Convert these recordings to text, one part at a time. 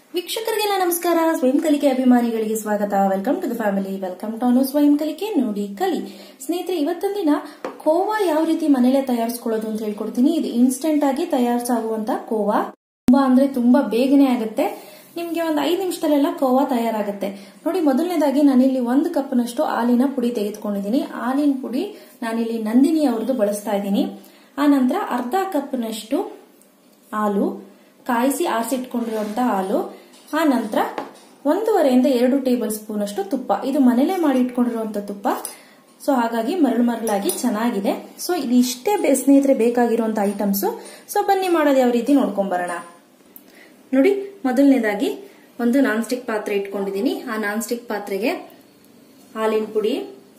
ವೀಕ್ಷಕರಿಗೆಲ್ಲ ನಮಸ್ಕಾರ ಸ್ವಯಂ ಕಲಿಕೆ ಅಭಿಮಾನಿಗಳಿಗೆ ಸ್ವಾಗತ welcome to the family welcome to Anu ಸ್ವಯಂ ಕಲಿಕೆ ನೋಡಿ ಕಲಿ ಸ್ನೇಹಿತರೆ ಇವತ್ತಿನ ದಿನ ಕೋವಾ ಯಾವ ರೀತಿ ಮನೇಲೆ ತಯಾರಿಸ್ಕೊಳ್ಳೋದು ಅಂತ ಹೇಳ್ಕೊಡ್ತೀನಿ ಇದು ಇನ್ಸ್ಟೆಂಟ್ ಆಗಿ ತಯಾರಿಸಾಗುವಂತ ಕೋವಾ ತುಂಬಾ ಅಂದ್ರೆ ತುಂಬಾ ಬೇಗನೆ ಆಗುತ್ತೆ ನಿಮ್ಗೆ ಒಂದು ಐದು ನಿಮಿಷದಲ್ಲೆಲ್ಲ ಕೋವಾ ತಯಾರಾಗುತ್ತೆ ನೋಡಿ ಮೊದಲನೇದಾಗಿ ನಾನಿಲ್ಲಿ ಒಂದು ಕಪ್ನಷ್ಟು ಹಾಲಿನ ಪುಡಿ ತೆಗೆದುಕೊಂಡಿದ್ದೀನಿ ಹಾಲಿನ ಪುಡಿ ನಾನಿಲ್ಲಿ ನಂದಿನಿ ಅವ್ರದ್ದು ಬಳಸ್ತಾ ಇದ್ದೀನಿ ಆ ನಂತರ ಅರ್ಧ ಕಪ್ನಷ್ಟು ಹಾಲು ಕಾಯಿಸಿ ಆರಿಸಿಟ್ಕೊಂಡಿರುವಂತ ಹಾಲು ಆ ನಂತರ ಒಂದೂವರೆಯಿಂದ ಎರಡು ಟೇಬಲ್ ಸ್ಪೂನ್ ಅಷ್ಟು ತುಪ್ಪ ಇದು ಮನೇಲೆ ಮಾಡಿ ಇಟ್ಕೊಂಡಿರುವಂತ ತುಪ್ಪ ಸೊ ಹಾಗಾಗಿ ಮರಳು ಮರಳಾಗಿ ಚೆನ್ನಾಗಿದೆ ಸೊ ಇದು ಇಷ್ಟೇ ಬೇ- ಸ್ನೇಹಿತರೆ ಬೇಕಾಗಿರುವಂತ ಐಟಮ್ಸ್ ಸೊ ಬನ್ನಿ ಮಾಡೋದು ಯಾವ ರೀತಿ ನೋಡ್ಕೊಂಡ್ ಬರೋಣ ನೋಡಿ ಮೊದಲನೇದಾಗಿ ಒಂದು ನಾನ್ ಸ್ಟಿಕ್ ಪಾತ್ರೆ ಇಟ್ಕೊಂಡಿದ್ದೀನಿ ಆ ನಾನ್ ಸ್ಟಿಕ್ ಪಾತ್ರೆಗೆ ಹಾಲಿನ ಪುಡಿ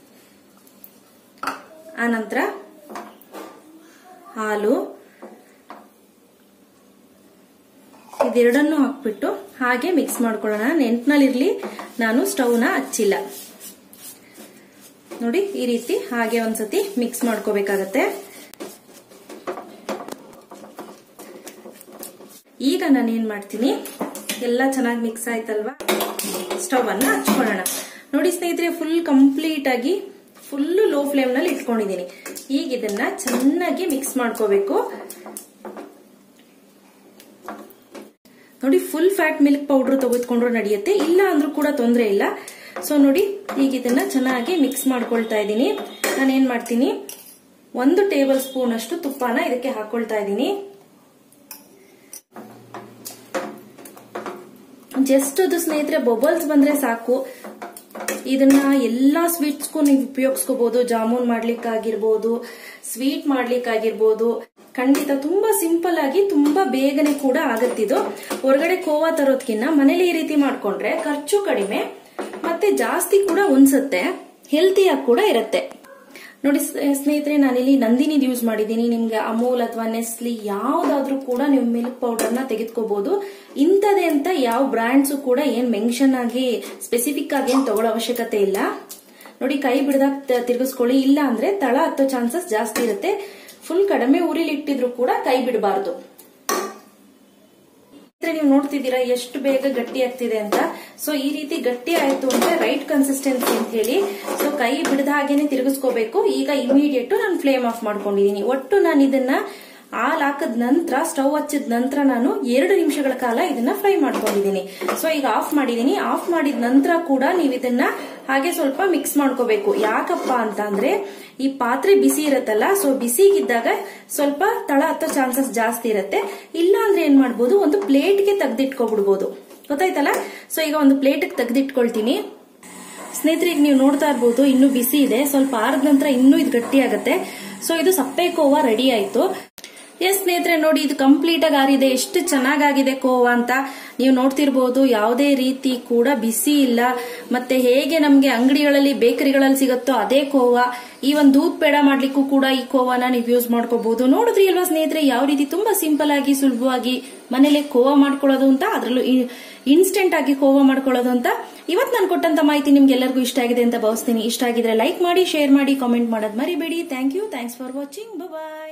ಆ ನಂತರ ಹಾಲು ಇದೆರಡನ್ನು ಹಾಕ್ಬಿಟ್ಟು ಹಾಗೆ ಮಿಕ್ಸ್ ಮಾಡ್ಕೊಳ್ಳೋಣ ನೆನ್ಪಿನಲ್ಲಿರ್ಲಿ ನಾನು ಸ್ಟವ್ನ ಹಚ್ಚಿಲ್ಲ ನೋಡಿ ಈ ರೀತಿ ಹಾಗೆ ಒಂದ್ಸತಿ ಮಿಕ್ಸ್ ಮಾಡ್ಕೋಬೇಕಾಗತ್ತೆ ಈಗ ನಾನು ಏನ್ ಮಾಡ್ತೀನಿ ಎಲ್ಲ ಚೆನ್ನಾಗಿ ಮಿಕ್ಸ್ ಆಯ್ತಲ್ವಾ ಸ್ಟವ್ ಅನ್ನ ಹಚ್ಕೊಳ್ಳೋಣ ನೋಡಿ ಸ್ನೇಹಿತರೆ ಫುಲ್ ಕಂಪ್ಲೀಟ್ ಆಗಿ ಫುಲ್ ಲೋ ಫ್ಲೇಮ್ ನಲ್ಲಿ ಇಟ್ಕೊಂಡಿದ್ದೀನಿ ಈಗ ಇದನ್ನ ಚೆನ್ನಾಗಿ ಮಿಕ್ಸ್ ಮಾಡ್ಕೋಬೇಕು ನೋಡಿ ಫುಲ್ ಫ್ಯಾಟ್ ಮಿಲ್ಕ್ ಪೌಡರ್ ತೆಗೆದುಕೊಂಡ್ರು ನಡೆಯುತ್ತೆ ಇಲ್ಲ ಅಂದ್ರೂ ಕೂಡ ತೊಂದರೆ ಇಲ್ಲ ಸೊ ನೋಡಿ ಈಗ ಇದನ್ನ ಚೆನ್ನಾಗಿ ಮಿಕ್ಸ್ ಮಾಡ್ಕೊಳ್ತಾ ಇದ್ದೀನಿ ನಾನು ಏನ್ ಮಾಡ್ತೀನಿ ಒಂದು ಟೇಬಲ್ ಸ್ಪೂನ್ ಅಷ್ಟು ತುಪ್ಪನ ಇದಕ್ಕೆ ಹಾಕೊಳ್ತಾ ಇದ್ದೀನಿ ಜಸ್ಟ್ ಅದು ಸ್ನೇಹಿತರೆ ಬಬಲ್ಸ್ ಬಂದ್ರೆ ಸಾಕು ಇದನ್ನ ಎಲ್ಲಾ ಸ್ವೀಟ್ಸ್ಗೂ ನೀವು ಉಪಯೋಗಿಸ್ಕೋಬಹುದು ಜಾಮೂನ್ ಮಾಡ್ಲಿಕ್ಕಾಗಿರ್ಬೋದು ಸ್ವೀಟ್ ಮಾಡ್ಲಿಕ್ಕಾಗಿರ್ಬೋದು ಖಂಡಿತ ತುಂಬಾ ಸಿಂಪಲ್ ಆಗಿ ತುಂಬಾ ಬೇಗನೆ ಕೂಡ ಆಗತ್ತಿದು ಹೊರಗಡೆ ಕೋವಾ ತರೋದ್ಕಿನ್ನ ಮನೇಲಿ ಈ ರೀತಿ ಮಾಡ್ಕೊಂಡ್ರೆ ಖರ್ಚು ಕಡಿಮೆ ಮತ್ತೆ ಜಾಸ್ತಿ ಕೂಡ ಉನ್ಸುತ್ತೆ ಹೆಲ್ತಿಯಾಗಿ ಕೂಡ ಇರುತ್ತೆ ನೋಡಿ ಸ್- ಸ್ನೇಹಿತರೆ ನಾನಿಲ್ಲಿ ನಂದಿನಿದ್ ಯೂಸ್ ಮಾಡಿದ್ದೀನಿ ನಿಮ್ಗೆ ಅಮೂಲ್ ಅಥವಾ ನೆಸ್ಲಿ ಯಾವ್ದಾದ್ರೂ ಕೂಡ ನೀವು ಮಿಲ್ಕ್ ಪೌಡರ್ ನ ತೆಗೆದುಕೋಬಹುದು ಇಂಥದೇ ಅಂತ ಯಾವ ಬ್ರ್ಯಾಂಡ್ಸ್ ಕೂಡ ಏನ್ ಮೆನ್ಷನ್ ಆಗಿ ಸ್ಪೆಸಿಫಿಕ್ ಆಗಿ ಏನ್ ತಗೊಳ್ಳೋ ಅವಶ್ಯಕತೆ ಇಲ್ಲ ನೋಡಿ ಕೈ ಬಿಡದಾಗ ತ- ತಿರ್ಗಿಸ್ಕೊಳ್ಳಿ ಇಲ್ಲ ಅಂದ್ರೆ ತಳ ಹತ್ತೋ ಚಾನ್ಸಸ್ ಜಾಸ್ತಿ ಇರುತ್ತೆ ಫುಲ್ ಕಡಿಮೆ ಉರಿಲಿ ಇಟ್ಟಿದ್ರು ಕೂಡ ಕೈ ಬಿಡಬಾರ್ದು ಸ್ನೇಹಿತರೆ, ನೀವು ನೋಡ್ತಿದ್ದೀರಾ ಎಷ್ಟು ಬೇಗ ಗಟ್ಟಿ ಆಗ್ತಿದೆ ಅಂತ ಸೊ ಈ ರೀತಿ ಗಟ್ಟಿ ಆಯ್ತು ಅಂದ್ರೆ ರೈಟ್ ಕನ್ಸಿಸ್ಟೆನ್ಸಿ ಅಂತ ಹೇಳಿ ಸೊ ಕೈ ಬಿಡದ ಹಾಗೇನೆ ತಿರುಗಿಸ್ಕೋಬೇಕು ಈಗ ಇಮಿಡಿಯೇಟ್ ನಾನು ಫ್ಲೇಮ್ ಆಫ್ ಮಾಡ್ಕೊಂಡಿದೀನಿ ಒಟ್ಟು ನಾನು ಇದನ್ನ ಹಾಲ್ ಹಾಕದ ನಂತರ ಸ್ಟವ್ ಹಚ್ಚಿದ ನಂತರ ನಾನು ಎರಡು ನಿಮಿಷಗಳ ಕಾಲ ಇದನ್ನ ಫ್ರೈ ಮಾಡ್ಕೊಂಡಿದೀನಿ ಸೊ ಈಗ ಆಫ್ ಮಾಡಿದೀನಿ ಆಫ್ ಮಾಡಿದ ನಂತರ ಕೂಡ ನೀವು ಇದನ್ನ ಹಾಗೆ ಸ್ವಲ್ಪ ಮಿಕ್ಸ್ ಮಾಡ್ಕೋಬೇಕು ಯಾಕಪ್ಪ ಅಂತ ಅಂದ್ರೆ ಈ ಪಾತ್ರೆ ಬಿಸಿ ಇರತ್ತಲ್ಲ ಸೊ ಬಿಸಿಗಿದ್ದಾಗ ಸ್ವಲ್ಪ ತಳ ಹತ್ತೋ ಚಾನ್ಸಸ್ ಜಾಸ್ತಿ ಇರುತ್ತೆ ಇಲ್ಲ ಅಂದ್ರೆ ಏನ್ ಮಾಡ್ಬೋದು ಒಂದು ಪ್ಲೇಟ್ಗೆ ತೆಗ್ದಿಟ್ಕೊಬಿಡ್ಬೋದು ಗೊತ್ತಾಯ್ತಲ್ಲ ಸೊ ಈಗ ಒಂದು ಪ್ಲೇಟ್ಗೆ ತೆಗ್ದಿಟ್ಕೊಳ್ತೀನಿ ಸ್ನೇಹಿತರೆ ಈಗ ನೀವು ನೋಡ್ತಾ ಇರ್ಬೋದು ಇನ್ನು ಬಿಸಿ ಇದೆ ಸ್ವಲ್ಪ ಆರದ ನಂತರ ಇನ್ನೂ ಇದು ಗಟ್ಟಿ ಆಗುತ್ತೆ ಸೊ ಇದು ಸಪ್ಪೆ ಕೋವಾ ರೆಡಿ ಆಯ್ತು ಎಸ್ ಸ್ನೇಹಿತರೆ ನೋಡಿ ಇದು ಕಂಪ್ಲೀಟ್ ಆಗಿ ಆರಿದೆ ಎಷ್ಟು ಚೆನ್ನಾಗಾಗಿದೆ ಕೋವಾ ಅಂತ ನೀವು ನೋಡ್ತಿರ್ಬೋದು ಯಾವುದೇ ರೀತಿ ಕೂಡ ಬಿಸಿ ಇಲ್ಲ ಮತ್ತೆ ಹೇಗೆ ನಮ್ಗೆ ಅಂಗಡಿಗಳಲ್ಲಿ ಬೇಕರಿಗಳಲ್ಲಿ ಸಿಗುತ್ತೋ ಅದೇ ಕೋವಾ ಈ ಒಂದು ದೂದ್ ಪೇಡ ಮಾಡ್ಲಿಕ್ಕೂ ಕೂಡ ಈ ಕೋವಾನ ನೀವು ಯೂಸ್ ಮಾಡ್ಕೋಬಹುದು ನೋಡಿದ್ರಿ ಅಲ್ವಾ ಸ್ನೇಹಿತರೆ ಯಾವ ರೀತಿ ತುಂಬಾ ಸಿಂಪಲ್ ಆಗಿ ಸುಲಭವಾಗಿ ಮನೇಲೆ ಕೋವಾ ಮಾಡ್ಕೊಳ್ಳೋದು ಅಂತ ಅದರಲ್ಲೂ ಇನ್ಸ್ಟೆಂಟ್ ಆಗಿ ಕೋವಾ ಮಾಡ್ಕೊಳ್ಳೋದು ಅಂತ ಇವತ್ತು ನಾನು ಕೊಟ್ಟಂತ ಮಾಹಿತಿ ನಿಮ್ಗೆ ಎಲ್ಲರಿಗೂ ಇಷ್ಟ ಆಗಿದೆ ಅಂತ ಭಾವಿಸ್ತೀನಿ ಇಷ್ಟ ಆಗಿದ್ರೆ ಲೈಕ್ ಮಾಡಿ ಶೇರ್ ಮಾಡಿ ಕಾಮೆಂಟ್ ಮಾಡೋದು ಮರಿಬೇಡಿ thank you thanks for watching bye